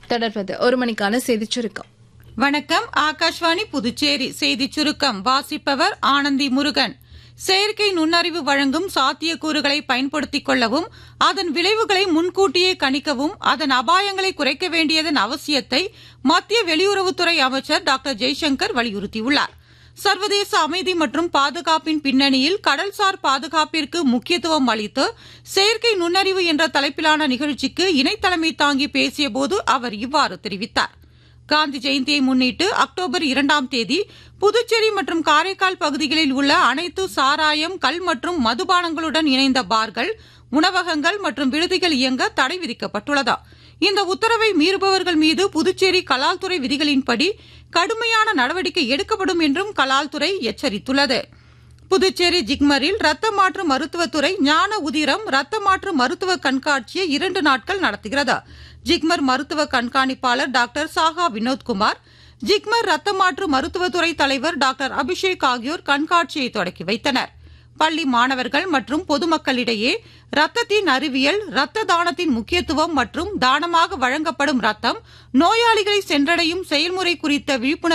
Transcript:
தொடர்வது ஒரு மணிக்கான செய்திச் சுருக்கம் வணக்கம் ஆகாஷ்வாணி புதுச்சேரி செய்திச் சுருக்கம் வாசிப்பவர் ஆனந்தி முருகன் செயற்கை நுண்ணறிவு வழங்கும் சாத்தியக்கூறுகளை பயன்படுத்திக் கொள்ளவும் அதன் விளைவுகளை முன்கூட்டியே கணிக்கவும் அதன் அபாயங்களை குறைக்க வேண்டியதன் அவசியத்தை மத்திய வெளியுறவுத்துறை அமைச்சர் டாக்டர் ஜெய்சங்கர் வலியுறுத்தியுள்ளார் சர்வதேச அமைதி மற்றும் பாதுகாப்பின் பின்னணியில் கடல்சார் பாதுகாப்பிற்கு முக்கியத்துவம் அளித்து செயற்கை நுண்ணறிவு என்ற தலைப்பிலான நிகழ்ச்சிக்கு இணைத்தலைமை தாங்கி பேசியபோது அவர் இவ்வாறு தெரிவித்தார் காந்தி ஜெயந்தியை முன்னிட்டு அக்டோபர் இரண்டாம் தேதி புதுச்சேரி மற்றும் காரைக்கால் பகுதிகளில் உள்ள அனைத்து சாராயம் கல் மற்றும் மதுபானங்களுடன் இணைந்த பார்கள் உணவகங்கள் மற்றும் விடுதிகள் இயங்க தடை விதிக்கப்பட்டுள்ளது இந்த உத்தரவை மீறுபவர்கள் மீது புதுச்சேரி கலால்துறை விதிகளின்படி கடுமையான நடவடிக்கை எடுக்கப்படும் என்றும் கலால்துறை எச்சரித்துள்ளது புதுச்சேரி ஜிக்மரில் ரத்த மாற்று மருத்துவத்துறை ஞான உதிரம் ரத்த மாற்று மருத்துவ கண்காட்சியை இரண்டு நாட்கள் நடத்துகிறது ஜிக்மர் மருத்துவ கண்காணிப்பாளர் டாக்டர் சாஹா வினோத்குமார் ஜிக்மர் ரத்த மாற்று மருத்துவத்துறை தலைவர் டாக்டர் அபிஷேக் ஆகியோர் கண்காட்சியை தொடக்கி வைத்தனர் பள்ளி மாணவர்கள் மற்றும் பொதுமக்களிடையே ரத்தத்தின் அறிவியல் ரத்த தானத்தின் முக்கியத்துவம் மற்றும் தானமாக வழங்கப்படும் ரத்தம் நோயாளிகளை சென்றடையும் செயல்முறை குறித்த விழிப்புணர்வு